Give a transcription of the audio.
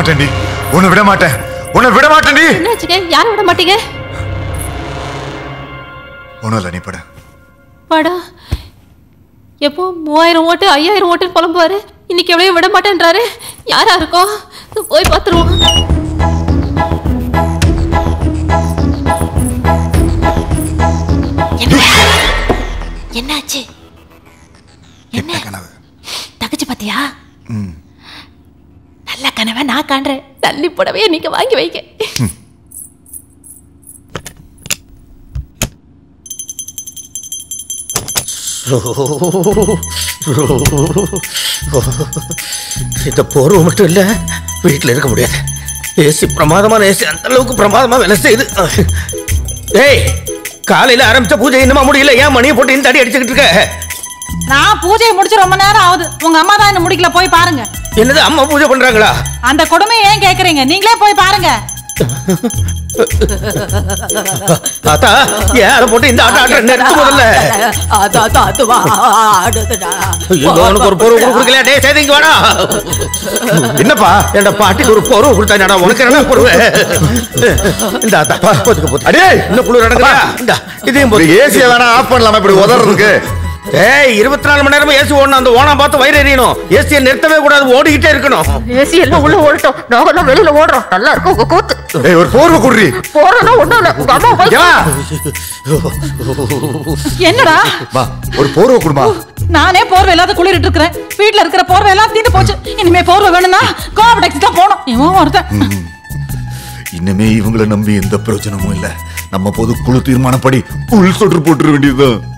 மாட்டேன்டி உன்னை விட மாட்டேன் உன்னை விட மாட்டேன்டி என்னாச்சுங்க யாரும் விட மாட்டீங்க ஒன்றும் இல்லை நீ பட வாடா எப்போ மூவாயிரம் ஓட்டு ஐயாயிரம் ஓட்டுன்னு புலம்புவாரு இன்னைக்கு எவ்வளோ விட மாட்டேன்றாரு யாரா இருக்கோம் போய் பார்த்துருவோம் என்னாச்சு என்ன கனவு தகச்சு பாத்தியா ம் நல்ல கனவை நான் காண்றேன் தள்ளி புடவைய நீங்க வாங்கி வைக்க இந்த போர்வை மட்டும் இல்ல வீட்டில் இருக்க முடியாது ஏசி பிரமாதமான ஏசி அந்த அளவுக்கு பிரமாதமா வேலை செய்யுது ஏய் காலையில ஆரம்பிச்ச பூஜை இன்னுமா முடியல ஏன் மணியை போட்டு இந்த அடி அடிச்சுக்கிட்டு இருக்க நான் பூஜையை முடிச்சு ரொம்ப நேரம் ஆகுது உங்க அம்மா தான் இன்னும் முடிக்கல போய் பாருங்க என்னது அம்மா பூஜை பண்றாங்களா அந்த கொடுமையை ஏன் கேக்குறீங்க நீங்களே போய் பாருங்க தாத்தா ஏன் அதை போட்டு இந்த ஆட்டம் ஆட்டம் நிறுத்து முதல்ல ஐயோ, அவனுக்கு ஒரு பொருள் கொடுக்கலையா டே சேதி இங்க வாடா என்னப்பா என்னடா பாட்டிக்கு ஒரு பொருள் கொடுத்தாங்கடா உனக்கு என்ன பொருள் இந்த ஆத்தா போத்துக்க போத்து அடே இன்னும் குளிர் நடக்குதா இந்த இதையும் போத்து ஏசியை வேணா ஆஃப் பண்ணலாமா இப்படி உதறதுக்கு ஏய் இருபத்தி நாலு மணி நேரமா ஏசி ஓடணும் அந்த ஓனா பார்த்து வயிறு எறியணும் ஏசியை நிறுத்தவே கூடாது ஓடிக்கிட்டே இருக்கணும் ஏசி எல்லாம் உள்ள ஓடட்டும் நாங்கெல்லாம் வெளியில ஓடுறோம் நல்லா இருக்கும் உங்க கூத்து ஏய் ஒரு போர்வை குடுறி போறோம்னா ஒண்ணும் இல்ல உங்க அம்மா போய் ஏமா என்னடா வா ஒரு போர்வை குடுமா நானே போர்வை இல்லாத குளிரிட்டு இருக்கிறேன் வீட்ல இருக்கிற போர்வை எல்லாம் தீந்து போச்சு இனிமே போர்வை வேணும்னா கோஆபடெக்ஸ் தான் போகணும் இவன் ஒருத்தன் இனிமே இவங்கள நம்பி எந்த பிரயோஜனமும் இல்ல நம்ம பொது குழு தீர்மானப்படி உள் சொட்டு போட்டுற வேண்டியதுதான்